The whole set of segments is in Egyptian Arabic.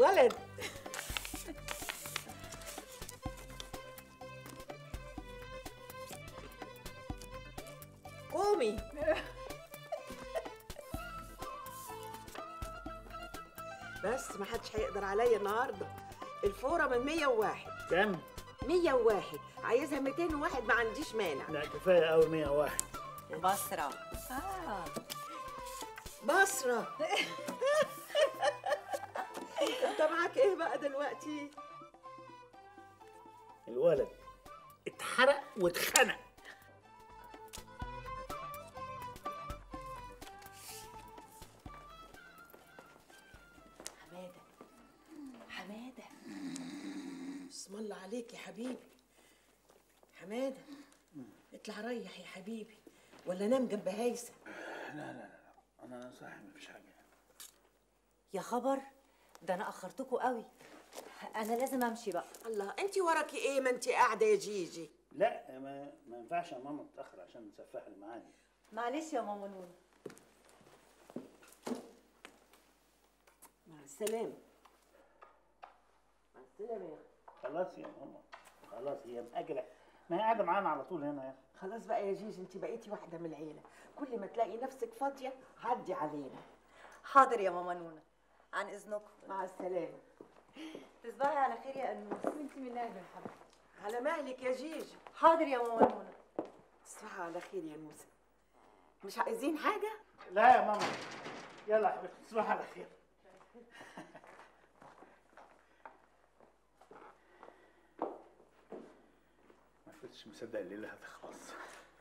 ولد قومي بس ما حدش هيقدر عليا النهارده الفوره من 101 كم؟ 101 عايزها 201 ما عنديش مانع لا كفايه قوي 101 بصرة بصرة انت معاك ايه بقى دلوقتي الولد اتحرق واتخنق حمادة حمادة بسم الله عليك يا حبيبي حمادة اطلع ريح يا حبيبي ولا نام جنب هيثم انا صاحي مفيش حاجه يا خبر ده انا اخرتكوا قوي انا لازم امشي بقى الله انت وراكي ايه ما انت قاعدة يا جيجي لا ما, ما ينفعش يا ماما تتاخر عشان نسفح المعاني معلش يا ماما نونا مع السلامة مع السلامة يا أخي. خلاص يا ماما خلاص هي مأجلة ما هي قاعده معانا على طول هنا يا اخي خلاص بقى يا جيجي انت بقيتي واحدة من العيلة كل ما تلاقي نفسك فاضية عدي علينا حاضر يا ماما نونا عن اذنكم مع السلامة تصبحي على خير يا انوس وانت من اهل الحبيب على مهلك يا جيجي حاضر يا ماما نونا تصبحوا على خير يا موسى مش عايزين حاجة؟ لا يا ماما يلا يا حبيبتي تصبح على خير ما كنتش مصدق الليله هتخلص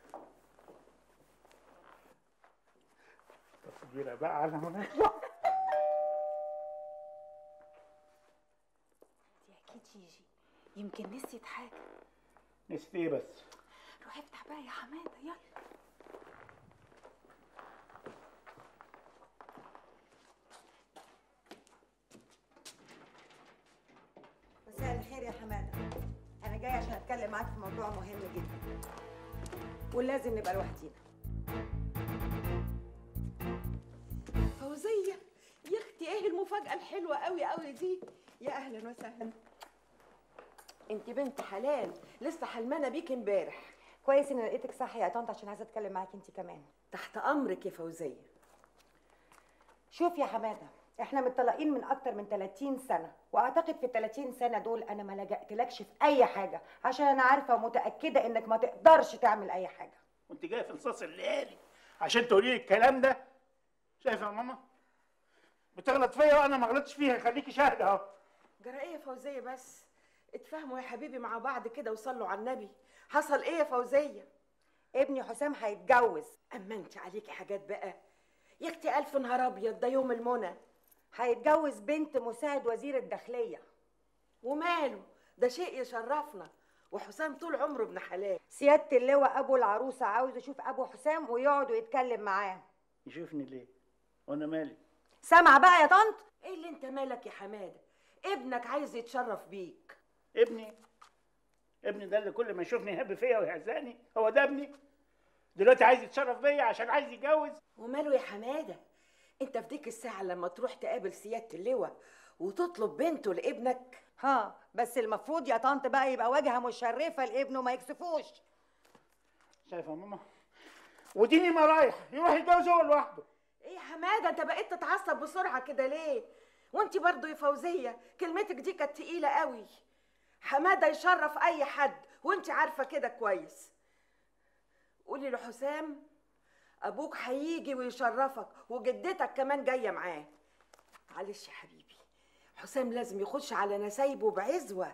تصويره بقى على ما نطلع دي اكيد جيجي يمكن نسيت حاجه نسيت ايه بس روح افتح بقى يا حماده يلا مساء الخير يا حماده انا جاي عشان اتكلم معاك في موضوع مهم جدا ولازم نبقى لوحدينا فوزية يا اختي ايه المفاجأة الحلوة قوي قوي دي يا اهلا وسهلا انت بنت حلال لسه حلمانة بيك امبارح كويس ان لقيتك صح يا طنط عشان عايزه اتكلم معاك انت كمان تحت امرك يا فوزية شوف يا حماده احنا متطلقين من اكتر من 30 سنه واعتقد في ال 30 سنه دول انا ما لجأتلكش في اي حاجه عشان انا عارفه ومتاكده انك ما تقدرش تعمل اي حاجه وانت جاي في نصاص الليالي عشان تقولي لي الكلام ده شايفه يا ماما بتغلط فيا وانا ما غلطتش فيها خليكي شاهده اهو جرى ايه يا فوزية بس اتفاهموا يا حبيبي مع بعض كده وصلوا على النبي حصل ايه يا فوزية ابني حسام هيتجوز اما انت عليكي حاجات بقى يا اختي الف نهار ابيض ده يوم المنى هيتجوز بنت مساعد وزير الداخليه وماله ده شيء يشرفنا وحسام طول عمره ابن حلال سياده اللواء ابو العروسه عاوز يشوف ابو حسام ويقعد ويتكلم معاه يشوفني ليه وانا مالي سامعه بقى يا طنط ايه اللي انت مالك يا حماده ابنك عايز يتشرف بيك ابني ابني ده اللي كل ما يشوفني يهب فيا ويهزقني هو ده ابني دلوقتي عايز يتشرف بيا عشان عايز يتجوز وماله يا حماده انت في ديك الساعه لما تروح تقابل سياده اللواء وتطلب بنته لابنك ها بس المفروض يا طنط بقى يبقى واجهه مشرفه لابنه ما يكسفوش شايفه يا ماما وديني ما رايح يروح يتجوز هو لوحده ايه يا حماده انت بقيت تتعصب بسرعه كده ليه وانت برضو يا فوزيه كلمتك دي كانت تقيله قوي حماده يشرف اي حد وانت عارفه كده كويس قولي لحسام ابوك هيجي ويشرفك وجدتك كمان جايه معاه معلش يا حبيبي حسام لازم يخش على نسايبه بعزوه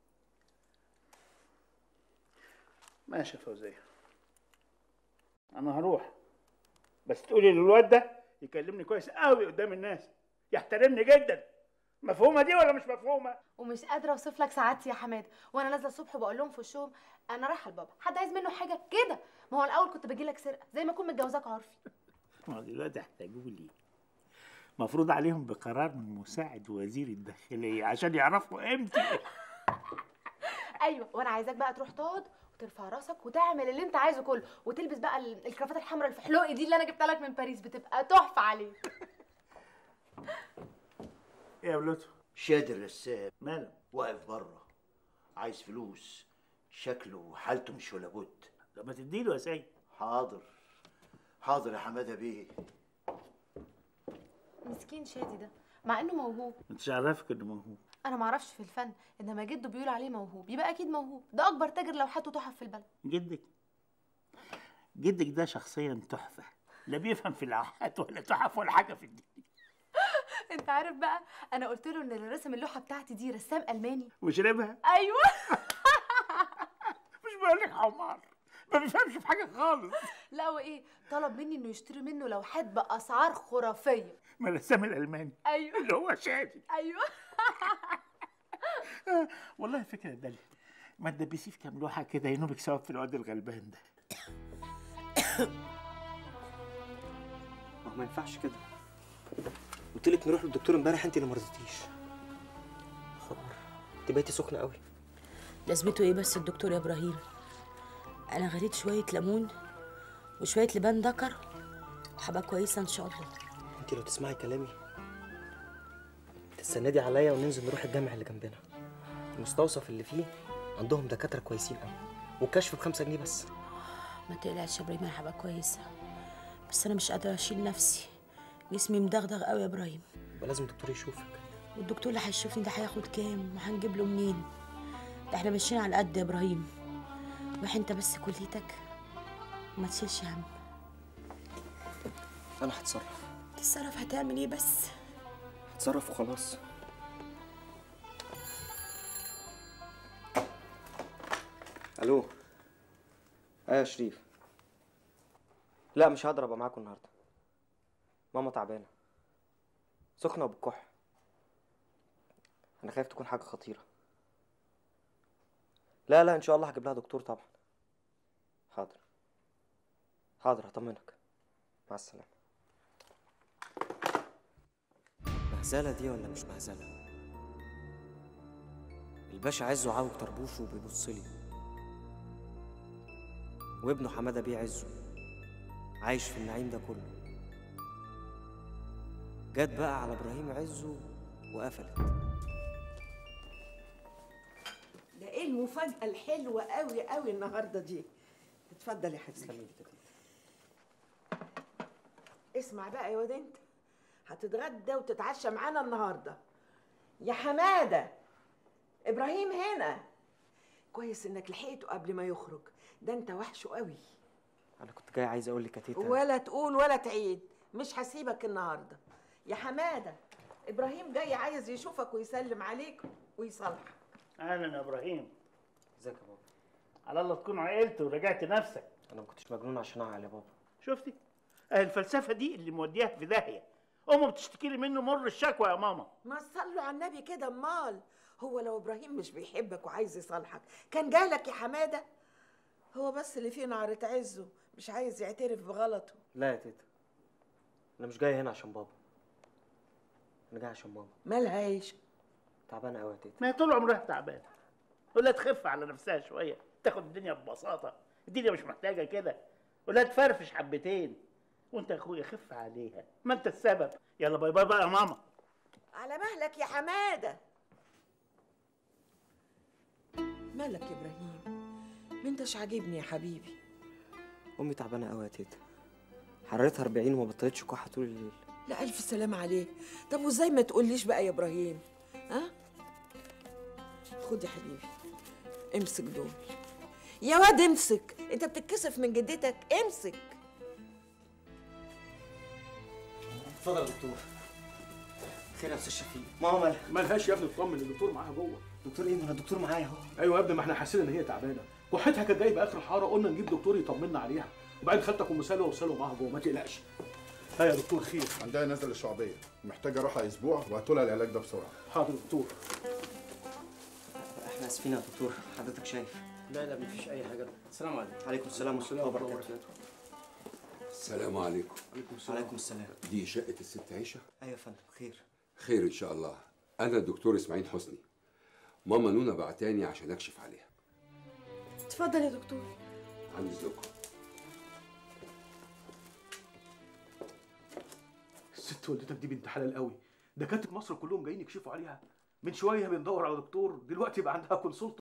ماشي يا فوزيه انا هروح بس تقولي للواد ده يكلمني كويس قوي قدام الناس يحترمني جدا مفهومه دي ولا مش مفهومه ومش قادره اوصف لك سعادتي يا حماد وانا نازله الصبح وبقول لهم في وشهم انا رايحه لبابا حد عايز منه حاجه كده ما هو الاول كنت باجي لك سرقه زي ما اكون متجوزاك عرفي ما هو دلوقتي احتاجوا لي مفروض عليهم بقرار من مساعد وزير الداخليه عشان يعرفوا قيمتي ايوه وانا عايزاك بقى تروح تقعد وترفع راسك وتعمل اللي انت عايزه كله وتلبس بقى ال- الكرافات الحمراء الفحلوقي دي اللي انا جبتها لك من باريس بتبقى تحفه عليك ايه يا بلوتو شادي الرسام ماله واقف بره عايز فلوس شكله وحالته مش ولا بد طب ما تديله يا سيد حاضر حاضر يا حماده بيه مسكين شادي ده مع انه موهوب انت عارفك انه موهوب انا ما اعرفش في الفن انما جده بيقول عليه موهوب يبقى اكيد موهوب ده اكبر تاجر لوحات وتحف في البلد جدك جدك ده شخصيا تحفه لا بيفهم في العاهات ولا تحف ولا حاجه في الدنيا انت عارف بقى انا قلت له ان اللي رسم اللوحه بتاعتي دي رسام الماني وشربها ايوه مش بقول لك حمار ما بيفهمش في حاجه خالص لا وايه طلب مني انه يشتري منه لوحات باسعار خرافيه ما الرسام الالماني ايوه اللي هو شادي ايوه والله فكره داليا ما تدبسيه في كام لوحه كده ينوبك ثواب في الواد الغلبان ده ما هو ما ينفعش كده قلت لك نروح للدكتور امبارح انت اللي ما رضيتيش خبر انت بقيتي سخنه قوي لازمته ايه بس الدكتور يا ابراهيم انا غليت شويه ليمون وشويه لبان دكر وهبقى كويسه ان شاء الله انت لو تسمعي كلامي تستندي عليا وننزل نروح الجامع اللي جنبنا المستوصف اللي فيه عندهم دكاتره كويسين قوي والكشف بخمسة جنيه بس ما تقلقش يا ابراهيم انا هبقى كويسه بس انا مش قادره اشيل نفسي جسمي مدغدغ قوي يا ابراهيم يبقى لازم الدكتور يشوفك والدكتور اللي هيشوفني ده هياخد كام وهنجيب له منين ده احنا ماشيين على قد يا ابراهيم روح انت بس كليتك وما تشيلش هم انا هتصرف تتصرف هتعمل ايه بس هتصرف وخلاص الو ايه يا شريف لا مش هقدر ابقى معاكم النهارده ماما تعبانه سخنه وبتكح انا خايف تكون حاجه خطيره لا لا ان شاء الله هجيب لها دكتور طبعا حاضر حاضر هطمنك مع السلامه مهزله دي ولا مش مهزله الباشا عزه عاوج طربوش وبيبص لي وابنه حماده بيه عزه عايش في النعيم ده كله جت بقى على ابراهيم عزه وقفلت ده ايه المفاجأة الحلوة قوي قوي النهاردة دي اتفضل يا حبيبي اسمع بقى يا واد انت هتتغدى وتتعشى معانا النهارده يا حماده ابراهيم هنا كويس انك لحقته قبل ما يخرج ده انت وحشه قوي انا كنت جاي عايز اقول لك يا تيتا ولا تقول ولا تعيد مش هسيبك النهارده يا حماده ابراهيم جاي عايز يشوفك ويسلم عليك ويصالحك اهلا يا ابراهيم ازيك يا بابا على الله تكون عقلت ورجعت نفسك انا ما كنتش مجنون عشان اعقل يا بابا شفتي اهي الفلسفه دي اللي موديها في داهيه امه بتشتكي لي منه مر الشكوى يا ماما ما تصلوا على النبي كده امال هو لو ابراهيم مش بيحبك وعايز يصالحك كان جالك يا حماده هو بس اللي فيه نعرة عزه مش عايز يعترف بغلطه لا يا تيتا انا مش جاي هنا عشان بابا انا جاي عشان ماما مالها عيش تعبانه قوي يا تيتا ما هي طول عمرها تعبانه ولا تخف على نفسها شويه تاخد الدنيا ببساطه الدنيا مش محتاجه كده ولا تفرفش حبتين وانت يا اخويا خف عليها ما انت السبب يلا باي باي بقى يا ماما على مهلك يا حماده مالك يا ابراهيم ما انتش عاجبني يا حبيبي امي تعبانه قوي يا تيتا حرارتها 40 وما بطلتش كحه طول الليل لا الف سلام عليك طب وازاي ما تقوليش بقى يا ابراهيم ها خد يا حبيبي امسك دول يا واد امسك انت بتتكسف من جدتك امسك اتفضل يا دكتور خير يا استاذ شفيق ماما مالها مالهاش يا ابني اطمن الدكتور معاها جوه دكتور ايه ما انا الدكتور معايا اهو ايوه يا ابني ما احنا حاسين ان هي تعبانه كحتها كانت جايبه اخر حاره قلنا نجيب دكتور يطمنا عليها وبعدين خدتك ام سلوى وسلوى معاها جوه ما تقلقش ها يا دكتور خير عندها نزله شعبيه محتاجه اروح اسبوع وهاتوا لها العلاج ده بسرعه حاضر دكتور احنا اسفين يا دكتور حضرتك شايف لا لا مفيش اي حاجه السلام عليكم عليكم السلام ورحمه الله وبركاته السلام عليكم عليكم السلام عليكم السلام دي شقة الست عيشة ايوه يا فندم خير خير إن شاء الله أنا الدكتور إسماعيل حسني ماما نونا بعتاني عشان أكشف عليها اتفضل يا دكتور عن إذنكم الست والدتك دي بنت حلال قوي دكاتره مصر كلهم جايين يكشفوا عليها من شويه بندور على دكتور دلوقتي بقى عندها كونسلت